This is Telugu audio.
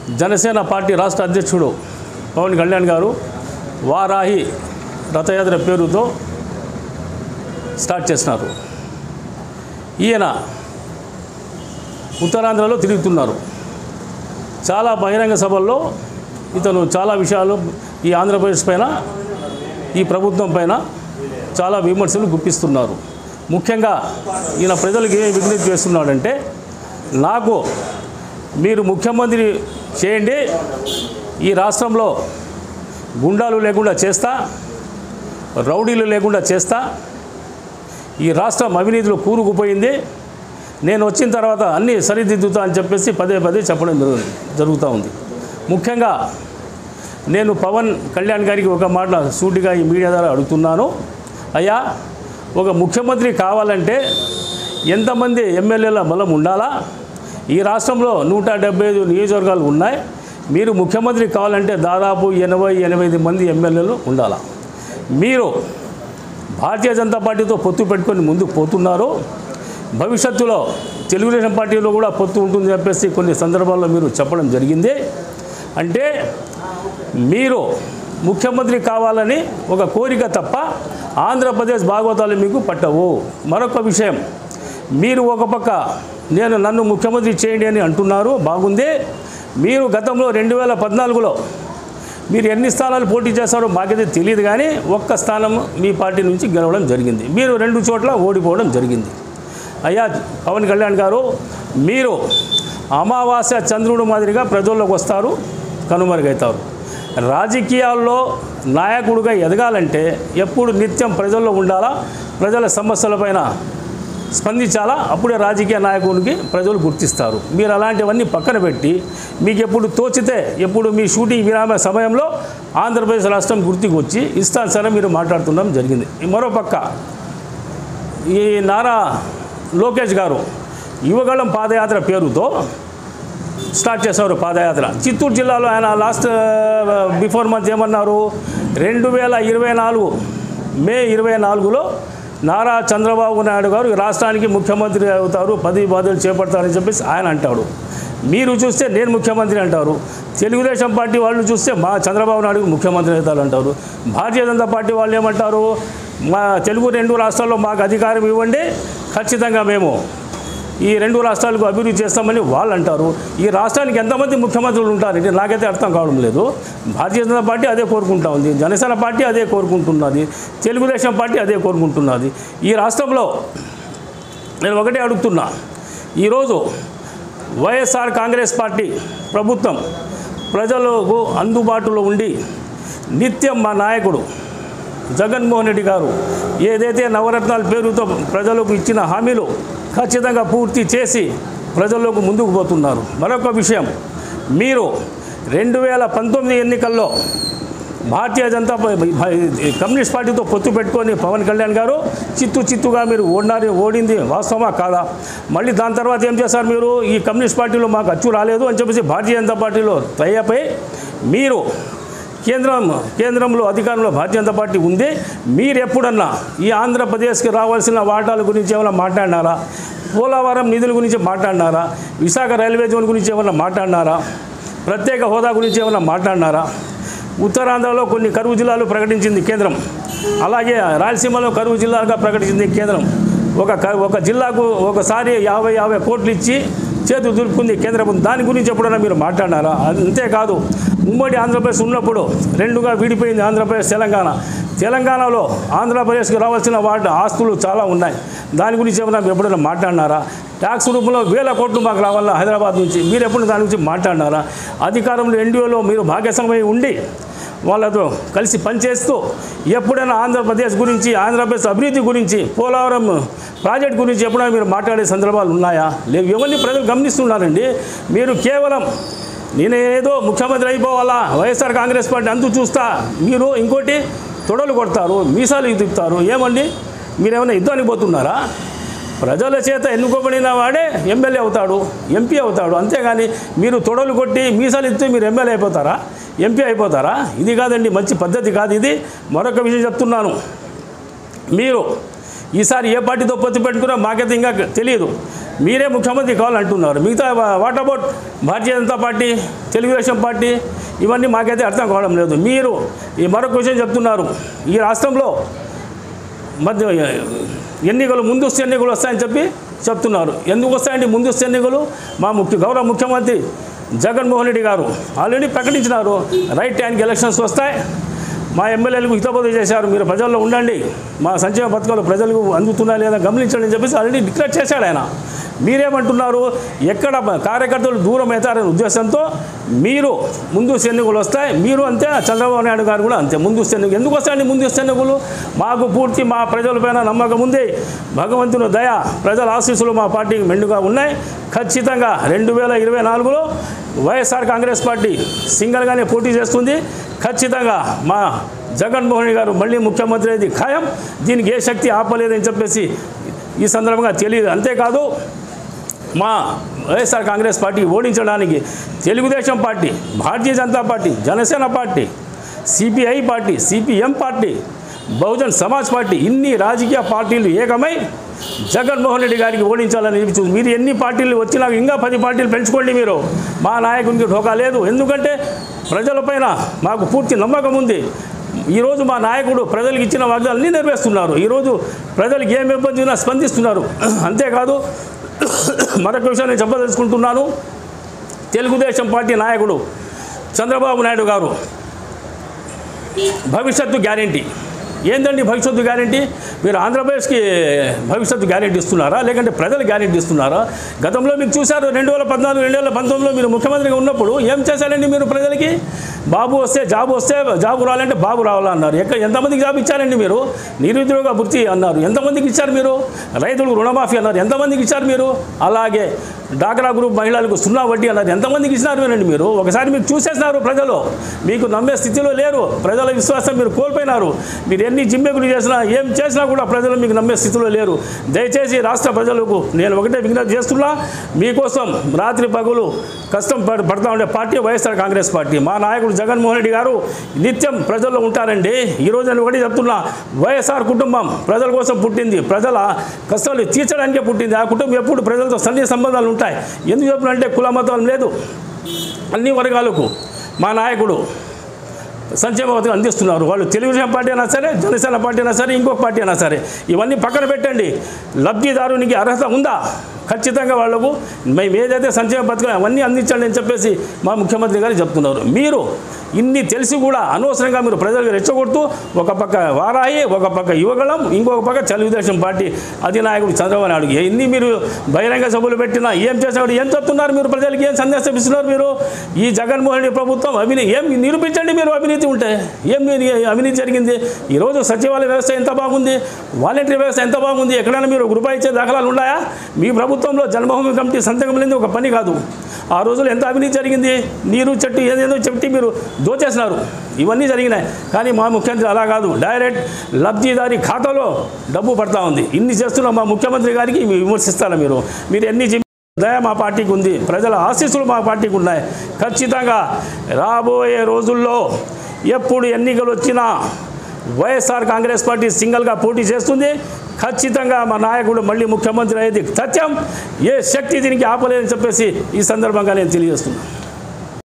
జనసేన పార్టీ రాష్ట్ర అధ్యక్షుడు పవన్ కళ్యాణ్ గారు వారాహి రథయాత్ర పేరుతో స్టార్ట్ చేసినారు ఈయన ఉత్తరాంధ్రలో తిరుగుతున్నారు చాలా బహిరంగ సభల్లో ఇతను చాలా విషయాలు ఈ ఆంధ్రప్రదేశ్ పైన ఈ ప్రభుత్వం పైన చాలా విమర్శలు గుప్పిస్తున్నారు ముఖ్యంగా ఈయన ప్రజలకు ఏం విజ్ఞప్తి చేస్తున్నాడంటే నాకు మీరు ముఖ్యమంత్రి చేయండి ఈ రాష్ట్రంలో గుండాలు లేకుండా చేస్తా రౌడీలు లేకుండా చేస్తా ఈ రాష్ట్రం అవినీతిలో కూరుకుపోయింది నేను వచ్చిన తర్వాత అన్నీ సరిదిద్దుతా అని చెప్పేసి పదే పదే చెప్పడం జరుగు జరుగుతూ ఉంది ముఖ్యంగా నేను పవన్ కళ్యాణ్ గారికి ఒక మాట సూటిగా ఈ మీడియా ద్వారా అడుగుతున్నాను అయ్యా ఒక ముఖ్యమంత్రి కావాలంటే ఎంతమంది ఎమ్మెల్యేల బలం ఉండాలా ఈ రాష్ట్రంలో నూట డెబ్బై ఐదు నియోజకవర్గాలు ఉన్నాయి మీరు ముఖ్యమంత్రి కావాలంటే దాదాపు ఎనభై ఎనభై ఐదు మంది ఎమ్మెల్యేలు ఉండాలా మీరు భారతీయ జనతా పార్టీతో పొత్తు పెట్టుకొని ముందుకు పోతున్నారు భవిష్యత్తులో తెలుగుదేశం పార్టీలో కూడా పొత్తు ఉంటుందని చెప్పేసి కొన్ని సందర్భాల్లో మీరు చెప్పడం జరిగింది అంటే మీరు ముఖ్యమంత్రి కావాలని ఒక కోరిక తప్ప ఆంధ్రప్రదేశ్ భాగవతాలు మీకు పట్టవు మరొక విషయం మీరు ఒక పక్క నేను నన్ను ముఖ్యమంత్రి చేయండి అని అంటున్నారు బాగుంది మీరు గతంలో రెండు వేల పద్నాలుగులో మీరు ఎన్ని స్థానాలు పోటీ చేస్తారో మాకైతే తెలియదు కానీ ఒక్క స్థానం మీ పార్టీ నుంచి గెలవడం జరిగింది మీరు రెండు చోట్ల ఓడిపోవడం జరిగింది అయ్యా పవన్ కళ్యాణ్ గారు మీరు అమావాస్య చంద్రుడు మాదిరిగా ప్రజల్లోకి వస్తారు కనుమరుగవుతారు రాజకీయాల్లో నాయకుడిగా ఎదగాలంటే ఎప్పుడు నిత్యం ప్రజల్లో ఉండాలా ప్రజల సమస్యలపైన స్పందించాలా అప్పుడే రాజకీయ నాయకునికి ప్రజలు గుర్తిస్తారు మీరు అలాంటివన్నీ పక్కన పెట్టి మీకు ఎప్పుడు తోచితే ఎప్పుడు మీ షూటింగ్ విరామ సమయంలో ఆంధ్రప్రదేశ్ రాష్ట్రం గుర్తుకు వచ్చి ఇష్టానుసారం మీరు మాట్లాడుతుండడం జరిగింది మరోపక్క ఈ నారా లోకేష్ గారు యువగళం పాదయాత్ర పేరుతో స్టార్ట్ చేశారు పాదయాత్ర చిత్తూరు జిల్లాలో ఆయన లాస్ట్ బిఫోర్ మంత్ ఏమన్నారు రెండు వేల ఇరవై నాలుగు మే ఇరవై నాలుగులో నారా చంద్రబాబు నాయుడు గారు ఈ రాష్ట్రానికి ముఖ్యమంత్రి అవుతారు పది బాధలు చేపడతారని చెప్పేసి ఆయన అంటాడు మీరు చూస్తే నేను ముఖ్యమంత్రి అంటారు తెలుగుదేశం పార్టీ వాళ్ళు చూస్తే మా చంద్రబాబు నాయుడు ముఖ్యమంత్రి అవుతారు అంటారు భారతీయ జనతా పార్టీ వాళ్ళు ఏమంటారు మా తెలుగు రెండు రాష్ట్రాల్లో మాకు అధికారం ఇవ్వండి ఖచ్చితంగా మేము ఈ రెండు రాష్ట్రాలకు అభివృద్ధి చేస్తామని వాళ్ళు అంటారు ఈ రాష్ట్రానికి ఎంతమంది ముఖ్యమంత్రులు ఉంటారు ఇది నాకైతే అర్థం కావడం లేదు భారతీయ జనతా పార్టీ అదే కోరుకుంటా ఉంది జనసేన పార్టీ అదే కోరుకుంటున్నది తెలుగుదేశం పార్టీ అదే కోరుకుంటున్నది ఈ రాష్ట్రంలో నేను ఒకటే అడుగుతున్నా ఈరోజు వైఎస్ఆర్ కాంగ్రెస్ పార్టీ ప్రభుత్వం ప్రజలకు అందుబాటులో ఉండి నిత్యం మా నాయకుడు జగన్మోహన్ రెడ్డి గారు ఏదైతే నవరత్నాల పేరుతో ప్రజలకు ఇచ్చిన హామీలు ఖచ్చితంగా పూర్తి చేసి ప్రజల్లోకి ముందుకు పోతున్నారు మరొక విషయం మీరు రెండు వేల పంతొమ్మిది ఎన్నికల్లో భారతీయ జనతా పా- భా- కమ్యూనిస్ట్ పార్టీతో పొత్తు పెట్టుకొని పవన్ కళ్యాణ్ గారు చిత్తు చిత్తుగా మీరు ఓడినారు ఓడింది వాస్తవమా కాదా మళ్ళీ దాని తర్వాత ఏం చేశారు మీరు ఈ కమ్యూనిస్ట్ పార్టీలో మాకు అచ్చు రాలేదు అని చెప్పేసి భారతీయ జనతా పార్టీలో తయ్యపై మీరు కేంద్రం కేంద్రంలో అధికారంలో భారతీయ జనతా పార్టీ ఉంది మీరు ఎప్పుడన్నా ఈ ఆంధ్రప్రదేశ్కి రావాల్సిన వాటాల గురించి ఏమైనా మాట్లాడినారా పోలవరం నిధుల గురించి మాట్లాడినారా విశాఖ రైల్వే జోన్ గురించి ఏమైనా మాట్లాడినారా ప్రత్యేక హోదా గురించి ఏమైనా మాట్లాడినారా ఉత్తరాంధ్రలో కొన్ని కరువు జిల్లాలు ప్రకటించింది కేంద్రం అలాగే రాయలసీమలో కరువు జిల్లాగా ప్రకటించింది కేంద్రం ఒక క- ఒక జిల్లాకు ఒకసారి యాభై యాభై కోట్లు ఇచ్చి చేతులు దులుపుకుంది కేంద్ర ప్రభుత్వం దాని గురించి ఎప్పుడైనా మీరు మాట్లాడినారా అంతేకాదు ఉమ్మడి ఆంధ్రప్రదేశ్ ఉన్నప్పుడు రెండుగా విడిపోయింది ఆంధ్రప్రదేశ్ తెలంగాణ తెలంగాణలో ఆంధ్రప్రదేశ్కి రావాల్సిన వాటి ఆస్తులు చాలా ఉన్నాయి దాని గురించి ఏమైనా ఎప్పుడైనా మాట్లాడినారా ట్యాక్స్ రూపంలో వేల కోట్లు మాకు రావాలా హైదరాబాద్ నుంచి మీరు ఎప్పుడు దాని గురించి మాట్లాడినారా అధికారంలో ఎన్డీఓలో మీరు భాగస్వామై ఉండి వాళ్ళతో కలిసి పనిచేస్తూ ఎప్పుడైనా ఆంధ్రప్రదేశ్ గురించి ఆంధ్రప్రదేశ్ అభివృద్ధి గురించి పోలవరం ప్రాజెక్ట్ గురించి ఎప్పుడైనా మీరు మాట్లాడే సందర్భాలు ఉన్నాయా లేవు ఇవన్నీ ప్రజలు గమనిస్తున్నారండి మీరు కేవలం నేను ఏదో ముఖ్యమంత్రి అయిపోవాలా వైఎస్ఆర్ కాంగ్రెస్ పార్టీ అంతు చూస్తా మీరు ఇంకోటి తొడలు కొడతారు మీసాలు తిప్పుతారు ఏమండి మీరేమైనా యుద్ధానికి పోతున్నారా ప్రజల చేత ఎన్నుకోబడిన వాడే ఎమ్మెల్యే అవుతాడు ఎంపీ అవుతాడు అంతేగాని మీరు తొడలు కొట్టి మీసాలు ఇస్తే మీరు ఎమ్మెల్యే అయిపోతారా ఎంపీ అయిపోతారా ఇది కాదండి మంచి పద్ధతి కాదు ఇది మరొక విషయం చెప్తున్నాను మీరు ఈసారి ఏ పార్టీతో పొత్తు పెట్టుకున్నా మాకైతే ఇంకా తెలియదు మీరే ముఖ్యమంత్రి కావాలంటున్నారు మిగతా what about Bharatiya Janata party Telugu Desam party ఇవన్నీ మాకైతే అర్థం కావడం లేదు మీరు ఈ మరొక విషయం చెప్తున్నారు ఈ రాష్ట్రంలో మధ్య ఎన్నికలు ముందస్తు ఎన్నికలు వస్తాయని చెప్పి చెప్తున్నారు ఎందుకు వస్తాయండి ముందస్తు ఎన్నికలు మా ముఖ్య గౌరవ ముఖ్యమంత్రి జగన్మోహన్ రెడ్డి గారు ఆల్రెడీ ప్రకటించినారు రైట్ టైంకి ఎలక్షన్స్ వస్తాయి మా ఎమ్మెల్యేలకు హితబోధ చేశారు మీరు ప్రజల్లో ఉండండి మా సంక్షేమ పథకాలు ప్రజలకు అందుతున్నాయా లేదా గమనించండి అని చెప్పేసి ఆల్రెడీ డిక్లేర్ చేశాడు ఆయన మీరేమంటున్నారు ఎక్కడ కార్యకర్తలు దూరం అవుతారనే ఉద్దేశంతో మీరు ముందు ఎన్నికలు వస్తాయి మీరు అంతే చంద్రబాబు నాయుడు గారు కూడా అంతే ముందు ఎన్నికలు ఎందుకు వస్తాయండి ముందు ఎన్నికలు మాకు పూర్తి మా ప్రజలపైన నమ్మకం ఉంది భగవంతుని దయ ప్రజల ఆశీస్సులు మా పార్టీకి మెండుగా ఉన్నాయి ఖచ్చితంగా రెండు వేల ఇరవై నాలుగులో వైఎస్ఆర్ కాంగ్రెస్ పార్టీ సింగల్గానే పోటీ చేస్తుంది ఖచ్చితంగా మా జగన్మోహన్ రెడ్డి గారు మళ్ళీ ముఖ్యమంత్రి అయింది ఖాయం దీనికి ఏ శక్తి ఆపలేదని చెప్పేసి ఈ సందర్భంగా తెలియదు అంతేకాదు మా వైఎస్ఆర్ కాంగ్రెస్ పార్టీ ఓడించడానికి Telugu Desam party Bharatiya Janata party Jana Sena party CPI party CPM party Bahujan Samaj party ఇన్ని రాజకీయ పార్టీలు ఏకమై జగన్మోహన్ రెడ్డి గారికి ఓడించాలని చెప్పి చూ- మీరు ఎన్ని పార్టీలు వచ్చినా ఇంకా పది పార్టీలు పెంచుకోండి మీరు మా నాయకునికి ఢోకా లేదు ఎందుకంటే ప్రజలపైన మాకు పూర్తి నమ్మకం ఉంది ఈరోజు మా నాయకుడు ప్రజలకు ఇచ్చిన వాగ్దానాన్ని నెరవేరుస్తున్నారు ఈరోజు ప్రజలకు ఏం ఇబ్బంది ఉన్నా స్పందిస్తున్నారు అంతేకాదు మరొక విషయం నేను చెప్పదలుచుకుంటున్నాను తెలుగుదేశం పార్టీ నాయకుడు చంద్రబాబు నాయుడు గారు భవిష్యత్తు గ్యారెంటీ ఏందండి భవిష్యత్తు గ్యారెంటీ మీరు ఆంధ్రప్రదేశ్కి భవిష్యత్తు గ్యారెంటీ ఇస్తున్నారా లేకంటే ప్రజలు గ్యారెంటీ ఇస్తున్నారా గతంలో మీకు చూశారు రెండు వేల పద్నాలుగు రెండు వేల పంతొమ్మిదిలో మీరు ముఖ్యమంత్రిగా ఉన్నప్పుడు ఏం చేశారండి మీరు ప్రజలకి బాబు వస్తే జాబ్ వస్తే జాబు రావాలంటే బాబు రావాలన్నారు ఎక్కడ ఎంతమందికి జాబ్ ఇచ్చారండి మీరు నిరుద్యోగ వృత్తి అన్నారు ఎంతమందికి ఇచ్చారు మీరు రైతులకు రుణమాఫీ అన్నారు ఎంతమందికి ఇచ్చారు మీరు అలాగే డాక్రా గ్రూప్ మహిళలకు సున్నా వడ్డీ అన్నారు ఎంతమందికి ఇచ్చినారు మీరు ఒకసారి మీరు చూసేసినారు ప్రజలు మీకు నమ్మే స్థితిలో లేరు ప్రజల విశ్వాసం మీరు కోల్పోయినారు మీరు ఎన్ని జిమ్మెకులు చేసినా ఏం చేసినా కూడా ప్రజలు మీకు నమ్మే స్థితిలో లేరు దయచేసి రాష్ట్ర ప్రజలకు నేను ఒకటే విజ్ఞప్తి చేస్తున్నా మీకోసం రాత్రి పగులు కష్టం పడ- పడతా ఉండే పార్టీ వైఎస్ఆర్ కాంగ్రెస్ పార్టీ మా నాయకుడు జగన్మోహన్ రెడ్డి గారు నిత్యం ప్రజల్లో ఉంటారండి ఈరోజు నేను ఒకటి చెప్తున్నా వైఎస్ఆర్ కుటుంబం ప్రజల కోసం పుట్టింది ప్రజల కష్టాలు తీర్చడానికే పుట్టింది ఆ కుటుంబం ఎప్పుడు ప్రజలతో సన్నిహిత సంబంధాలు ఉంటాయి ఎందుకు చెప్తున్నా కుల మతం లేదు అన్ని వర్గాలకు మా నాయకుడు సంక్షేమ పథకం అందిస్తున్నారు వాళ్ళు తెలుగుదేశం పార్టీ అయినా సరే జనసేన పార్టీ అయినా సరే ఇంకొక పార్టీ అయినా సరే ఇవన్నీ పక్కన పెట్టండి లబ్ధిదారునికి అర్హత ఉందా ఖచ్చితంగా వాళ్లకు మేము ఏదైతే సంక్షేమ పథకం అవన్నీ అందించండి అని చెప్పేసి మా ముఖ్యమంత్రి గారు చెప్తున్నారు మీరు ఇన్ని తెలిసి కూడా అనవసరంగా మీరు ప్రజలకు రెచ్చగొడుతూ ఒక పక్క వారాయి ఒక పక్క యువగళం ఇంకొక పక్క తెలుగుదేశం పార్టీ అధినాయకుడు చంద్రబాబు నాయుడు ఎన్ని మీరు బహిరంగ సభలు పెట్టినా ఏం చేసినాడు ఏం చెప్తున్నారు మీరు ప్రజలకు ఏం సందేశం ఇస్తున్నారు మీరు ఈ జగన్మోహన్ రెడ్డి ప్రభుత్వం అవినీతి ఏం నిరూపించండి మీరు అవినీతి ఉంటే ఏం మీరు అవినీతి జరిగింది ఈరోజు సచివాలయ వ్యవస్థ ఎంత బాగుంది వాలంటరీ వ్యవస్థ ఎంత బాగుంది ఎక్కడైనా మీరు ఒక రూపాయి ఇచ్చే దాఖలాలు ఉన్నాయా మీ ప్రభుత్వంలో జన్మభూమి కమిటీ సంతకం లేని ఒక పని కాదు ఆ రోజులు ఎంత అవినీతి జరిగింది నీరు చెట్టు ఏదేదో చెట్టి మీరు దోచేసినారు ఇవన్నీ జరిగినాయి కానీ మా ముఖ్యమంత్రి అలా కాదు డైరెక్ట్ లబ్ధిదారి ఖాతాలో డబ్బు పడతా ఉంది ఇన్ని చేస్తున్న మా ముఖ్యమంత్రి గారికి మీరు విమర్శిస్తారా మీరు మీరు ఎన్ని జిమ్ దయ మా పార్టీకి ఉంది ప్రజల ఆశీస్సులు మా పార్టీకి ఉన్నాయి ఖచ్చితంగా రాబోయే రోజుల్లో ఎప్పుడు ఎన్నికలు వచ్చినా వైఎస్ఆర్ కాంగ్రెస్ పార్టీ సింగిల్గా పోటీ చేస్తుంది ఖచ్చితంగా మా నాయకుడు మళ్ళీ ముఖ్యమంత్రి అయ్యేది సత్యం ఏ శక్తి దీనికి ఆపలేదని చెప్పేసి ఈ సందర్భంగా నేను తెలియజేస్తున్నాను